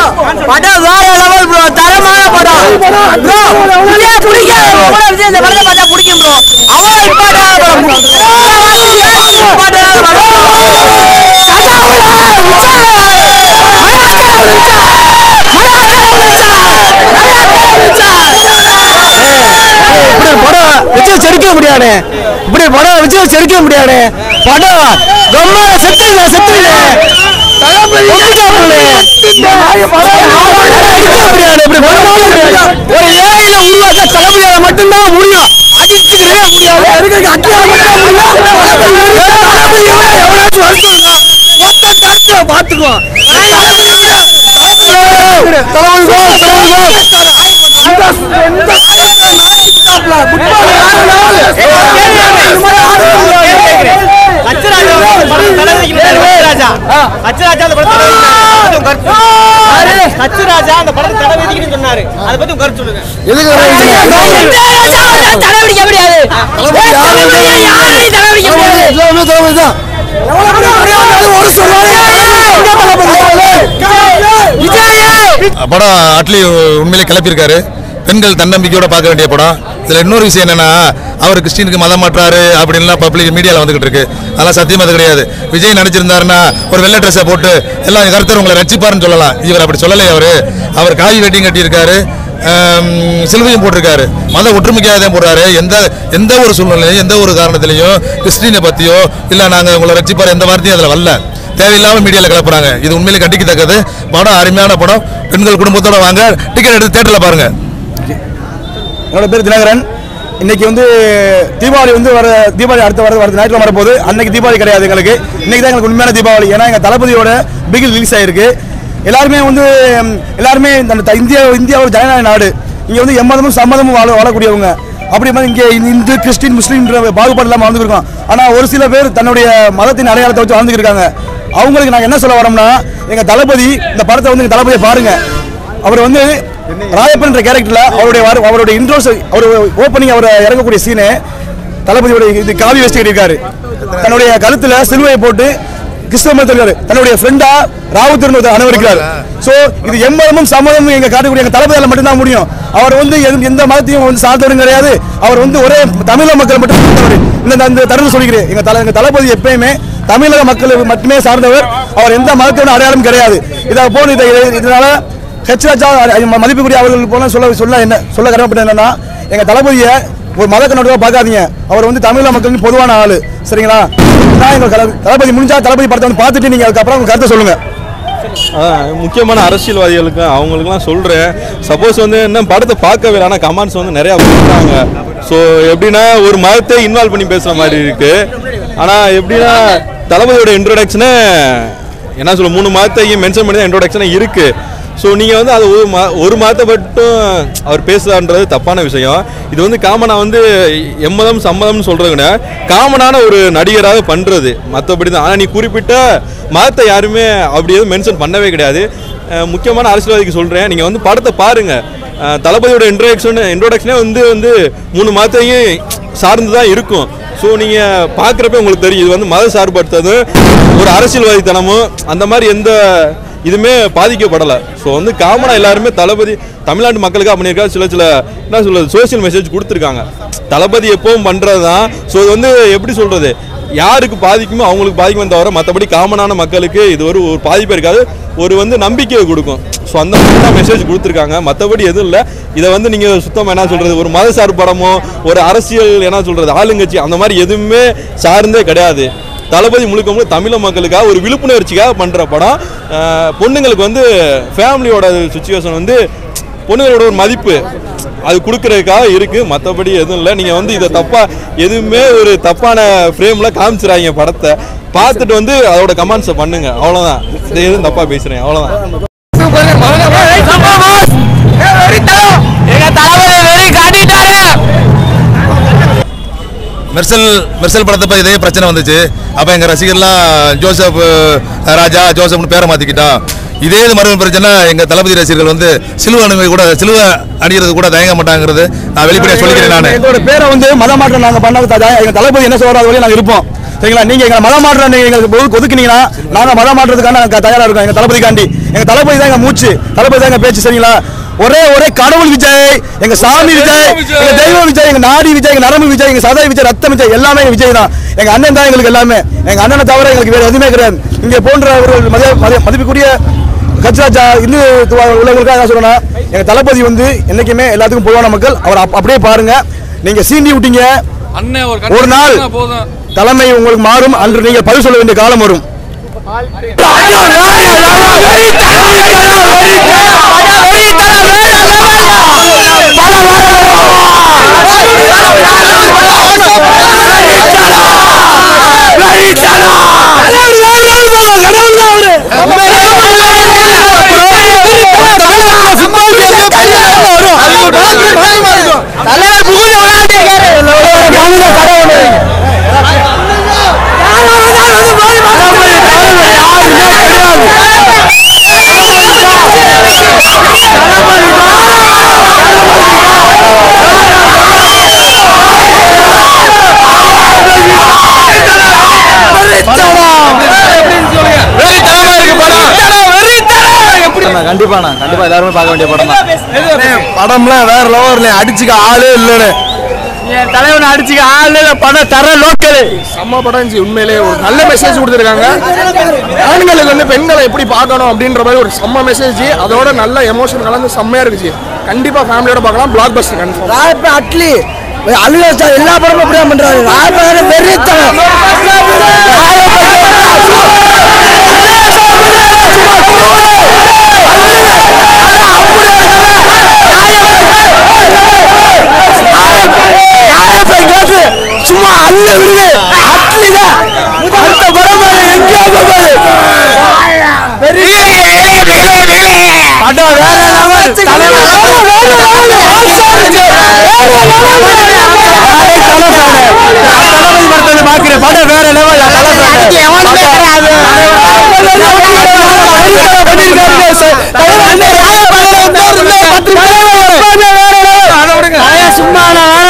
படம் வேற level bro தரமான படம் ப்ரோ விஜய் பிடிக்கும் உங்களை விஜய் இந்த படத்தை பார்த்தா பிடிக்கும் ப்ரோ அவன் இம்பார்ட்டன் இப்படி படம் விஜய் செருக்க முடியாது இப்படி படம் விஜய் செருக்க முடியாது படம் ரொம்ப செத்துல செத்துல ஒரு ஏழையில உருவாக்க தளபதியால மட்டும்தான் முடியும் அடிச்சுக்கிறே முடியாது அதுக்கு அட்டியால மட்டும் முடியும் எவ்வளவு வருஷம் மொத்த கருத்தை பார்த்துக்குவோம் தளபதி சச்சுராஜா அந்த படத்தை தடை விதிக்கணும்னு சொன்னாரு அதை பத்தி உங்க கருத்து சொல்லுங்க தலைவடிக்க முடியாது யாரையும் தலைவடிக்க முடியாது படம் அட்லி உண்மையிலே கிளப்பியிருக்காரு பெண்கள் தன்னம்பிக்கையோட பார்க்க வேண்டிய படம் இதில் இன்னொரு விஷயம் என்னன்னா அவர் கிறிஸ்டினுக்கு மதம் மாற்றாரு அப்படின்லாம் பப்ளிக் மீடியாவில் வந்துகிட்டு இருக்கு அதெல்லாம் சத்தியமா அது கிடையாது விஜய் நினைச்சிருந்தாருன்னா ஒரு வெள்ளை ட்ரெஸ்ஸை போட்டு எல்லாம் கருத்தர் உங்களை ரசிப்பாருன்னு சொல்லலாம் இவர் அப்படி சொல்லலை அவர் அவர் காவி வெட்டிங் கட்டியிருக்காரு ஆம், சிலுவையும் போட்டிருக்காரு மத ஒற்றுமைக்காக தான் போடுறாரு எந்த எந்த ஒரு சூழ்நிலையும் எந்த ஒரு காரணத்திலையும் கிறிஸ்டினை பற்றியோ இல்லை நாங்கள் உங்களை ரசிப்பார் எந்த வார்த்தையும் அதில் வரல தேவையில்லாம மீடியாவில் கிளப்புறாங்க இது உண்மையிலே கண்டிக்கத்தக்கது படம் அருமையான படம் பெண்கள் குடும்பத்தோட வாங்க டிக்கெட் எடுத்து தேட்டரில் பாருங்க என்னோட பேர் தினகரன் இன்னைக்கு வந்து தீபாவளி வந்து வர தீபாவளி அடுத்த வர வரது ஞாயிற்றுல வரப்போகுது அன்னைக்கு தீபாவளி கிடையாது எங்களுக்கு இன்னைக்கு தான் எங்களுக்கு உண்மையான தீபாவளி ஏன்னா எங்கள் தளபதியோட பிகில் ரிலீஸ் ஆயிருக்கு எல்லாருமே வந்து ம், எல்லாருமே இந்த த- இந்தியா இந்தியா ஒரு ஜனநாயக நாடு இங்கே வந்து எம்மதமும் சம்மதமும் வாழ வாழக்கூடியவங்க அப்படி மாதிரி இங்கே இந்து கிறிஸ்டின் முஸ்லீம்ன்ற பாகுபாடு இல்லாமல் வாழ்ந்துருக்கோம் ஆனால் ஒரு சில பேர் தன்னுடைய மதத்தின் அடையாளத்தை வச்சு வாழ்ந்துட்டு இருக்காங்க அவங்களுக்கு நாங்கள் என்ன சொல்ல வரோம்னா எங்கள் தளபதி இந்த படத்தை வந்து எங்கள் தளபதியை பாருங்க அவர் வந்து ராயப்பன்ற கேரக்டர்ல அவருடைய வர- அவருடைய இன்ட்ரோஸ் அவர் ஓப்பனிங் அவர் இறங்கக்கூடிய சீனு தளபதியோட இது காவி வேஷ்டி கட்டியிருக்காரு தன்னுடைய கழுத்துல சிலுவையை போட்டு கிறிஸ்தவ மதத்தில் இருக்காரு தன்னுடைய ஃப்ரெண்டா ராவுத்தர் அனுபவிக்கிறார் சோ இது எம்மதமும் சம்மதமும் எங்க காட்டக்கூடிய எங்க தளபதியால மட்டும்தான் முடியும் அவர் வந்து எதுவும் எந்த மதத்தையும் வந்து சார்ந்தவரும் கிடையாது அவர் வந்து ஒரே தமிழக மக்கள் மட்டும் சார்ந்தவர் இந்த இந்த தருணம் சொல்லிக்கிறேன் எங்க தல எங்க தளபதி எப்பயுமே தமிழக மக்கள் மட்டுமே சார்ந்தவர் அவர் எந்த மதத்தோட அடையாளம் கிடையாது இதை போல இதை இதனால ஹெச் ராஜா அ- மதிப்புக்குரிய அவர்கள் போல சொல்ல சொல்ல என்ன சொல்ல கடமைப்பட்ட என்னன்னா எங்க தளபதியை ஒரு மத கண்ணோட்டமா பார்க்காதீங்க அவர் வந்து தமிழக மக்களின் பொதுவான ஆளு சரிங்களா நான் எங்க தள- தளபதி முடிஞ்சா தளபதி படத்தை வந்து பார்த்துட்டு நீங்க அதுக்கப்புறம் உங்க கருத்தை சொல்லுங்க அதான் முக்கியமான அரசியல்வாதிகளுக்கு அவங்களுக்குலாம் சொல்கிறேன் சப்போஸ் வந்து என்ன படத்தை பார்க்கவே ஆனால் கமெண்ட்ஸ் வந்து நிறையா கொடுக்குறாங்க ஸோ எப்படின்னா ஒரு மதத்தை இன்வால்வ் பண்ணி பேசுகிற மாதிரி இருக்கு ஆனால் எப்படின்னா தளபதியோட இன்ட்ரோடக்ஷனே என்ன சொல்ல மூணு மதத்தையும் மென்ஷன் பண்ணி தான் இன்ட்ரோடக்ஷனே இருக்கு ஸோ நீங்கள் வந்து அது ஒரு ம ஒரு மதத்தை மட்டும் அவர் பேசுகிறான்றது தப்பான விஷயம் இது வந்து காமனாக வந்து எம்மதம் சம்மதம்னு சொல்கிறதுன்னு காமனான ஒரு நடிகராக பண்ணுறது மற்றபடி தான் ஆனால் நீ குறிப்பிட்ட மதத்தை யாருமே அப்படி எதுவும் மென்ஷன் பண்ணவே கிடையாது அஹ் முக்கியமான அரசியல்வாதிக்கு சொல்கிறேன் நீங்கள் வந்து படத்தை பாருங்கள் தளபதியோட இன்ட்ரோடக்ஷன் இன்ட்ரோடக்ஷனே வந்து வந்து மூணு மதத்தையும் சார்ந்து தான் இருக்கும் ஸோ நீங்கள் பார்க்குறப்ப உங்களுக்கு தெரியும் இது வந்து மத சார்படுத்தது ஒரு அரசியல்வாதித்தனமும் அந்த மாதிரி எந்த இதுவுமே பாதிக்கப்படலை ஸோ வந்து காமனாக எல்லாருமே தளபதி தமிழ்நாட்டு மக்களுக்காக பண்ணியிருக்காரு சில சில என்ன சொல்றது சோஷியல் மெசேஜ் கொடுத்துருக்காங்க தளபதி எப்பவும் பண்ணுறது தான் ஸோ இது வந்து எப்படி சொல்கிறது யாருக்கு பாதிக்குமோ அவங்களுக்கு பாதிக்குமே தவிர மற்றபடி காமனான மக்களுக்கு இது ஒரு ஒரு பாதிப்பே இருக்காது ஒரு வந்து நம்பிக்கையை கொடுக்கும் ஸோ அந்த மாதிரி தான் மெசேஜ் கொடுத்துருக்காங்க மற்றபடி எதுவும் இல்லை இதை வந்து நீங்கள் சுத்தமாக என்ன சொல்கிறது ஒரு மத சார்பு படமோ ஒரு அரசியல் என்ன சொல்கிறது ஆளுங்கட்சி அந்த மாதிரி எதுவுமே சார்ந்தே கிடையாது தளபதி முழுக்க முழுக்க தமிழக மக்களுக்காக ஒரு விழிப்புணர்ச்சிக்காக பண்ணுற படம் அஹ் பொண்ணுங்களுக்கு வந்து ஃபேமிலியோட சுச்சுவேஷன் வந்து பொண்ணுங்களோட ஒரு மதிப்பு அது கொடுக்கறதுக்காக இருக்குது மற்றபடி எதுவும் இல்லை நீங்கள் வந்து இதை தப்பாக எதுவுமே ஒரு தப்பான ஃப்ரேமில் காமிச்சிடாதீங்க படத்தை பார்த்துட்டு வந்து அதோட கமெண்ட்ஸை பண்ணுங்க அவ்வளோதான் இதை எதுவும் தப்பாக பேசுகிறேன் அவ்வளோதான் எங்க தளபதி வெறி காட்டிட்டாரு மெர்சல் மெர்சல் படத்தப்ப இதே பிரச்சனை வந்துச்சு அப்போ எங்கள் ரசிகர்லாம் ஜோசப் அஹ், ராஜா ஜோசப்னு பேரை மாற்றிக்கிட்டோம் இதே இது மறுபடியும் பிரச்சனை எங்கள் தளபதி ரசிகர்கள் வந்து சிலுவை அணுகை கூட சிலுவை அணிகிறது கூட தயங்க மாட்டாங்கிறது நான் வெளிப்படையாக சொல்லிக்கிறேன் நான் எங்களோட பேரை வந்து மத மாற்றம் நாங்க பண்ண எங்க தளபதி என்ன சொல்றாரு வரையும் நாங்க இருப்போம் சரிங்களா நீங்க எங்களை மதம் மாற்றம் நீங்க எங்களுக்கு ஒதுக்கு- ஒதுக்குனீங்கன்னா நாங்க மதம் மாற்றத்துக்கான நாங்க தயாரா இருக்கோம் எங்க தளபதிக்காண்டி எங்க தளபதி தான் எங்க மூச்சு தளபதி தான் எங்க பேச்சு சரிங்களா ஒரே ஒரே கடவுள் விஜய் எங்க சாமி விஜய் எங்க தெய்வம் விஜய் எங்க நாடி விஜய் எங்க நரம்பு விஜய் எங்க சதை விஜய் ரத்தம் விஜய் எல்லாமே எங்க விஜய் தான் எங்க அண்ணன் தான் எங்களுக்கு எல்லாமே எங்க அண்ணனை தவிர எங்களுக்கு வேற எதுவுமே கிடையாது இங்க போன்ற ஒரு மதிய மதிய- மதிப்புக்குரிய கட்சிராஜா இந்து உள்ளவங்களுக்காக என்ன சொல்லணும்னா எங்க தளபதி வந்து என்னைக்குமே எல்லாத்துக்கும் பொதுவான மக்கள் அவர் அப்- அப்படியே பாருங்க நீங்க சீண்டி விட்டீங்க அண்ணன் ஒரு ஒரு நாள் கண்டிப்பா போதும் தலைமை உங்களுக்கு மாறும் அன்று நீங்கள் பதில் சொல்ல வேண்டிய காலம் வரும் தலைவர் புகுந்து கண்டிப்பாண்ணா கண்டிப்பா எல்லாருமே பார்க்க வேண்டிய படம் தான் படம்லாம் வேற லெவல் அடிச்சுக்க ஆளே இல்லைன்னு என் தலைவனை அடிச்சுக்க ஆளு பணம் தர லோக்கல் செம்ம படம் இருந்துச்சு உண்மையிலே ஒரு நல்ல மெசேஜ் கொடுத்துருக்காங்க ஆண்களுக்கு வந்து பெண்களை எப்படி பார்க்கணும் அப்படின்ற மாதிரி ஒரு செம்ம மெசேஜ் அதோட நல்ல எமோஷன் கலந்து செம்மையா இருந்துச்சு கண்டிப்பா ஃபேமிலியோட பார்க்கலாம் blockbuster confirm Rayappa Atlee அழுக ஸ்டார் எல்லா படமும் அப்படியே பண்றாரு ராயப்ப வெறித்தனம் சும்மா அல்ல விடுது அட்லிதான் அடுத்த படம் பாரு, எங்கேயோ பாரு படம் வேற level. தலைவர் பாக்குறேன் படம் வேற லெவல் சும்மா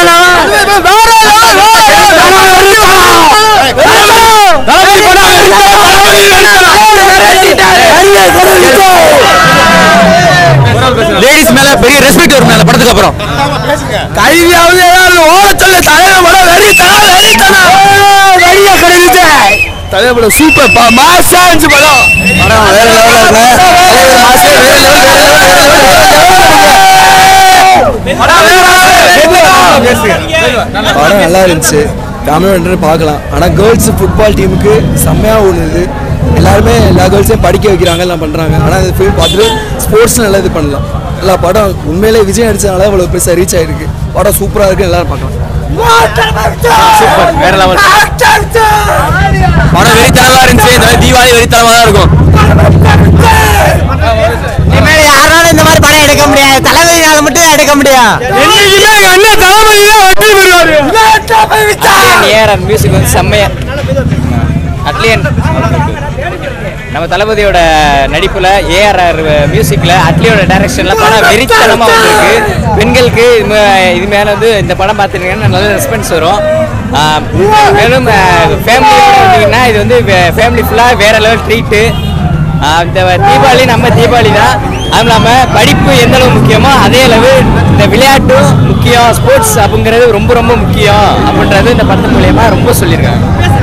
லேடிஸ் மேல பெரிய ரெஸ்பெக்ட் வரும் அந்த படத்துக்கு அப்புறம் கல்வியாவது ஏதாவது ஓட சொல்ல தலைவர் படம் வெறித்தனம் வெறித்தனம் வெறிய கிடைக்குது தலைவர் சூப்பர் பா மாசா இருந்துச்சு படம் படம் வேற லெவல்ல படம் நல்லா இருந்துச்சு ஃபேமிலி வந்து பார்க்கலாம் ஆனால் கேர்ள்ஸ் ஃபுட்பால் டீமுக்கு செம்மையாக ஓடுது எல்லாருமே எல்லா கேர்ள்ஸையும் படிக்க வைக்கிறாங்க எல்லாம் பண்ணுறாங்க ஆனால் இந்த ஃபிலிம் பார்த்துட்டு ஸ்போர்ட்ஸ் நல்லா இது பண்ணலாம் எல்லா படம் உண்மையிலே விஜய் நடிச்சதுனால இவ்வளோ பெருசாக ரீச் ஆயிருக்கு படம் சூப்பராக இருக்கு எல்லாரும் பார்க்கலாம் சூப்பர் வேற லெவல் படம் வெறித்தனமா இருந்துச்சு இந்த மாதிரி தீபாவளி வெறித்தனமா தான் இருக்கும் இனிமேல் யாராலும் இந்த மாதிரி படம் எடுக்க முடியாது தளபதியால மட்டும் எடுக்க முடியும் என்னைக்குமே எங்க அண்ணன் தளபதி தான் வெற்றி பெறுவாரு ஏஆர்ஆர் மியூசிக் வந்து செம்மையா அட்லியன் நம்ம தளபதியோட நடிப்புல ஏஆர்ஆர் மியூசிக்ல அட்லியோட டைரக்ஷன்ல படம் வெறித்தனமா வந்திருக்கு பெண்களுக்கு இது மே- இது மேல வந்து இந்த படம் பார்த்துட்டீங்கன்னா நல்ல ரெஸ்பான்ஸ் வரும் ஆஹ் மேலும் ஃபேமிலியோட வந்தீங்கன்னா இது வந்து ஃபேமிலி ஃபுல்லாக வேற லெவல் ட்ரீட்டு இந்த தீபாவளி நம்ம தீபாவளி தான் அதுவும் இல்லாமல் படிப்பு எந்த அளவு முக்கியமோ அதே அளவு இந்த விளையாட்டும் முக்கியம் ஸ்போர்ட்ஸ் அப்படிங்கிறது ரொம்ப ரொம்ப முக்கியம் அப்படின்றது இந்த படத்து மூலியமா ரொம்ப சொல்லியிருக்காங்க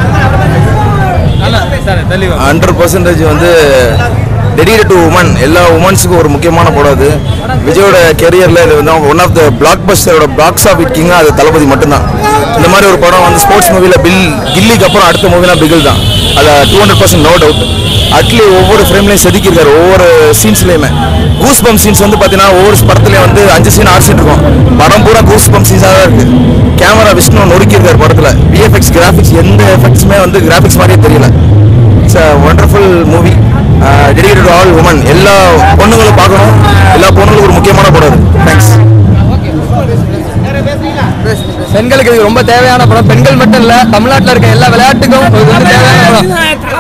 ஹண்ட்ரட் பர்சன்டேஜ் வந்து டெடிகேட் டு உமன் எல்லா உமன்ஸுக்கும் ஒரு முக்கியமான படம் அது விஜயோட கெரியரில் இது வந்து ஒன் ஆஃப் த பிளாக் பஸ்டரோட பிளாக்ஸ் ஆஃப் கிங்காக அது தளபதி மட்டும்தான் இந்த மாதிரி ஒரு படம் வந்து ஸ்போர்ட்ஸ் மூவியில் பில் கில்லிக்கு அப்புறம் அடுத்த மூவினா பிகில் தான் அது two hundred percent no doubt Atlee ஒவ்வொரு ஃப்ரேம்லையும் செதுக்கியிருக்காரு ஒவ்வொரு சீன்ஸ்லையுமே கூஸ் பம்ப் சீன்ஸ் வந்து பார்த்தீங்கன்னா ஒவ்வொரு படத்துலையும் வந்து அஞ்சு சீன் ஆறு சீன் இருக்கும் படம் பூரா கூஸ் பம்ப் சீன்ஸாக தான் இருக்குது கேமரா விஷ்ணு நொறுக்கியிருக்காரு படத்தில் விஎஃப்எக்ஸ் கிராஃபிக்ஸ் எந்த எஃபெக்ட்ஸுமே வந்து கிராஃபிக்ஸ் மாதிரியே தெரியல it's a wonderful movie dedicated all women எல்லா பொண்ணுங்களும் பார்க்கணும் எல்லா பொண்ணுங்களுக்கும் ஒரு முக்கியமான படம் அது தேங்க்ஸ் பெண்களுக்கு இது ரொம்ப தேவையான படம் பெண்கள் மட்டும் இல்ல தமிழ்நாட்டுல இருக்க எல்லா விளையாட்டுக்கும் இது வந்து தேவையான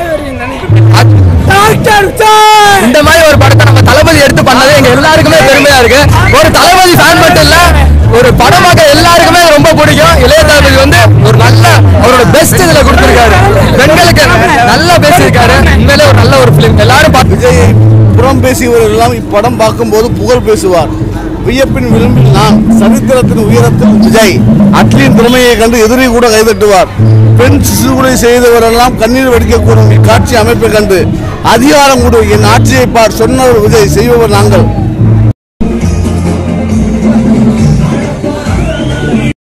படம் இந்த மாதிரி ஒரு படத்தை நம்ம தளபதி எடுத்து பண்ணது எங்க எல்லாருக்குமே பெருமையா இருக்கு ஒரு தளபதி ஃபேன் மட்டும் இல்ல ஒரு படமாக எல்லாருக்குமே ரொம்ப பிடிக்கும் இளைய தளபதி வந்து ஒரு நல்ல அவரோட பெஸ்ட் பெஸ்ட் இதுல கொடுத்திருக்காரு பெண்களுக்கு நல்லா பேசியிருக்காரு உண்மையிலே ஒரு நல்ல ஒரு பிலிம் எல்லாரும் பார்த்து விஜயை புறம் பேசியவர்களெல்லாம் இப்படம் பார்க்கும்போது புகழ் பேசுவார் வியப்பின் விளிம்பில் நான் சரித்திரத்தின் உயரத்தில் விஜய் அட்லியின் திறமையை கண்டு எதிரி கூட கைதட்டுவார் பெண் சிசுகுலை செய்தவரெல்லாம் கண்ணீர் வடிக்கக்கூடும் இக்காட்சி அமைப்பை கண்டு அதிகாரம் கொடு என் ஆட்சியை பார் சொன்னவர் விஜய் செய்பவர் நாங்கள்